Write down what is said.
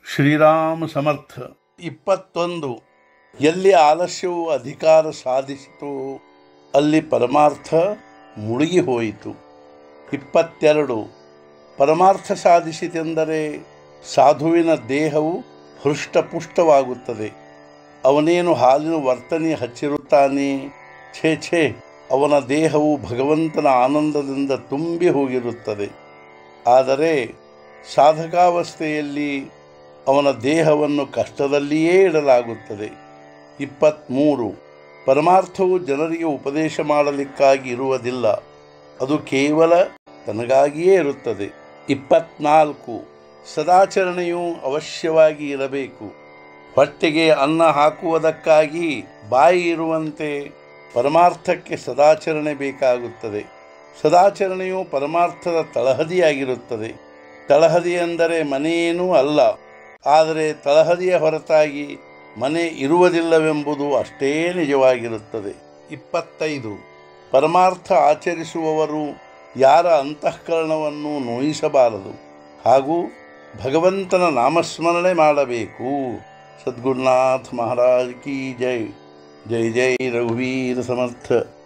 ಶ್ರೀರಾಮ ಸಮರ್ಥ ಇಪ್ಪತ್ತೊಂದು ಎಲ್ಲಿ ಆಲಸ್ಯವು ಅಧಿಕಾರ ಸಾಧಿಸಿತು ಅಲ್ಲಿ ಪರಮಾರ್ಥ ಮುಳುಗಿ ಹೋಯಿತು ಇಪ್ಪತ್ತೆರಡು ಪರಮಾರ್ಥ ಸಾಧಿಸಿತೆಂದರೆ ಸಾಧುವಿನ ದೇಹವು ಹೃಷ್ಟಪುಷ್ಟವಾಗುತ್ತದೆ ಅವನೇನು ಹಾಲಿನ ವರ್ತನೆ ಹಚ್ಚಿರುತ್ತಾನೆ ಛೇ ಛೇ ಅವನ ದೇಹವು ಭಗವಂತನ ಆನಂದದಿಂದ ತುಂಬಿ ಹೋಗಿರುತ್ತದೆ ಆದರೆ ಸಾಧಕಾವಸ್ಥೆಯಲ್ಲಿ ಅವನ ದೇಹವನ್ನು ಕಷ್ಟದಲ್ಲಿಯೇ ಇಡಲಾಗುತ್ತದೆ ಇಪ್ಪತ್ತ್ಮೂರು ಪರಮಾರ್ಥವು ಜನರಿಗೆ ಉಪದೇಶ ಮಾಡಲಿಕ್ಕಾಗಿ ಇರುವುದಿಲ್ಲ ಅದು ಕೇವಲ ತನಗಾಗಿಯೇ ಇರುತ್ತದೆ ಇಪ್ಪತ್ನಾಲ್ಕು ಸದಾಚರಣೆಯು ಅವಶ್ಯವಾಗಿ ಇರಬೇಕು ಹೊಟ್ಟೆಗೆ ಅನ್ನ ಹಾಕುವುದಕ್ಕಾಗಿ ಬಾಯಿ ಇರುವಂತೆ ಪರಮಾರ್ಥಕ್ಕೆ ಸದಾಚರಣೆ ಬೇಕಾಗುತ್ತದೆ ಸದಾಚರಣೆಯು ಪರಮಾರ್ಥದ ತಳಹದಿಯಾಗಿರುತ್ತದೆ ತಳಹದಿ ಎಂದರೆ ಮನೆಯೇನೂ ಅಲ್ಲ ಆದರೆ ತಳಹದಿಯ ಹೊರತಾಗಿ ಮನೆ ಇರುವುದಿಲ್ಲವೆಂಬುದು ಅಷ್ಟೇ ನಿಜವಾಗಿರುತ್ತದೆ ಇಪ್ಪತ್ತೈದು ಪರಮಾರ್ಥ ಆಚರಿಸುವವರು ಯಾರ ಅಂತಃಕರಣವನ್ನು ನೋಯಿಸಬಾರದು ಹಾಗೂ ಭಗವಂತನ ನಾಮಸ್ಮರಣೆ ಮಾಡಬೇಕು ಸದ್ಗುರುನಾಥ ಮಹಾರಾಜ್ ಕಿ ಜೈ ಜೈ ಜೈ ರಘುವೀರ ಸಮರ್ಥ